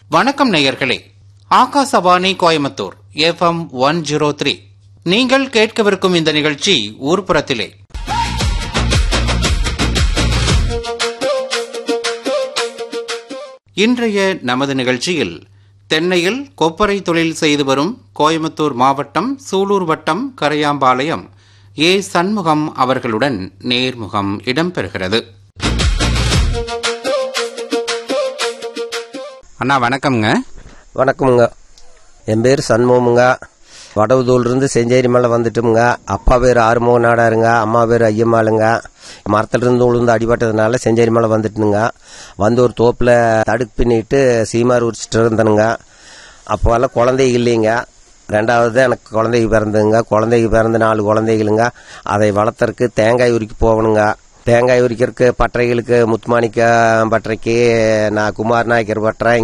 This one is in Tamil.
வணக்கம் நேயர்களே Akashvani Coimbatore F M one zero three நீங்கள் கேட்கவிருக்கும் இந்த நிகழ்ச்சி ஊர்ப்புறத்திலே இன்றைய நமது நிகழ்ச்சியில் தென்னையில் கொப்பரை தொழில் செய்து வரும் கோயம்புத்தூர் மாவட்டம் சூலூர் வட்டம் கரையாம்பாளையம் ஏ சண்முகம் அவர்களுடன் நேர்முகம் இடம்பெறுகிறது அண்ணா வணக்கம்ங்க வணக்கமுங்க என் பேர் சண்முகமுங்க வடவுதூர்லேருந்து செஞ்சேரி மேலே வந்துட்டோமுங்க அப்பா பேர் ஆறுமுக நாடாருங்க அம்மா பேர் ஐயம்மாளுங்க மரத்துலேருந்து உளுந்து அடிபட்டதுனால செஞ்சேரி மேலே வந்துட்டுனுங்க வந்து ஒரு தோப்பில் தடுக்கு பின்னிட்டு சீமார் உரிச்சிட்டு இருந்தனுங்க அப்போல்லாம் குழந்தைங்க இல்லைங்க ரெண்டாவது எனக்கு குழந்தைங்க பிறந்ததுங்க குழந்தைங்க பிறந்து நாலு குழந்தைகளுங்க அதை வளர்த்துறக்கு தேங்காய் உரிக்க போகணுங்க தேங்காய் உரிக்கிறதுக்கு பட்டறைகளுக்கு முத்துமாணிக்க பட்டறைக்கு நான் குமார் நாயக்கர் பட்டறை